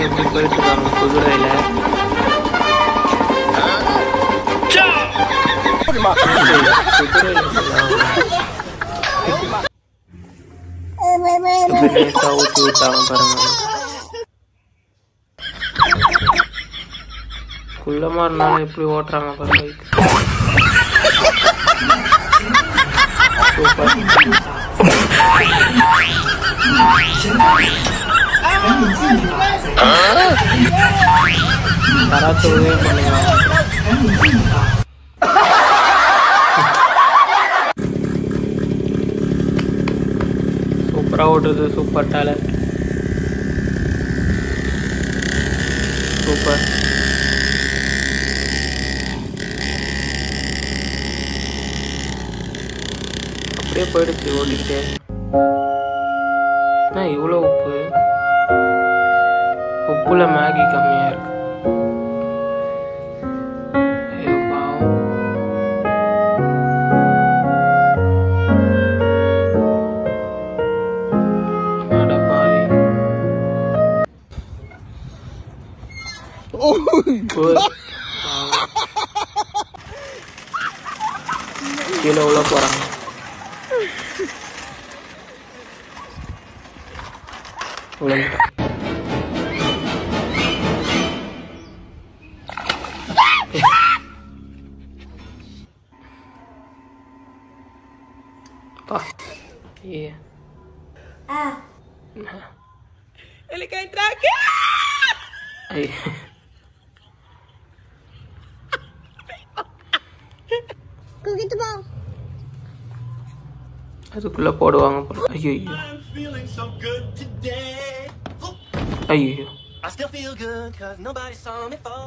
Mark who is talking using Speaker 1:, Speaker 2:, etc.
Speaker 1: எப்படி போயிட்டு இருக்காங்க குதிரையில குதிரையில எப்படி லேசா ஊத்தி விட்டாங்க பாருங்க குள்ளமா இருந்தாலும் எப்படி ஓட்டுறாங்க பாருங்க சூப்பர் யாராச்சும் உதவி பண்ணுங்க சூப்பரா ஓடுறது சூப்பர் டேலண்ட் சூப்பர் அப்படியே போயிடுச்சு ஓடிக்கிட்டே என்ன இவ்வளோ உப்பு உப்புல மேகி கம்மியா இருக்கு ஐயோ பாவம் அட பாவி Good. கீழே உள்ள போறாங்க விழுந்துட்டேன். பா ஏ
Speaker 2: Ele quer entrar aqui!
Speaker 1: ஐ
Speaker 3: Cookie ball.
Speaker 1: அதுக்குள்ள போடுவாங்க போல ஐயோ
Speaker 4: I'm feeling so good today.
Speaker 1: ஐயோ
Speaker 4: I still feel good cause nobody saw me fall.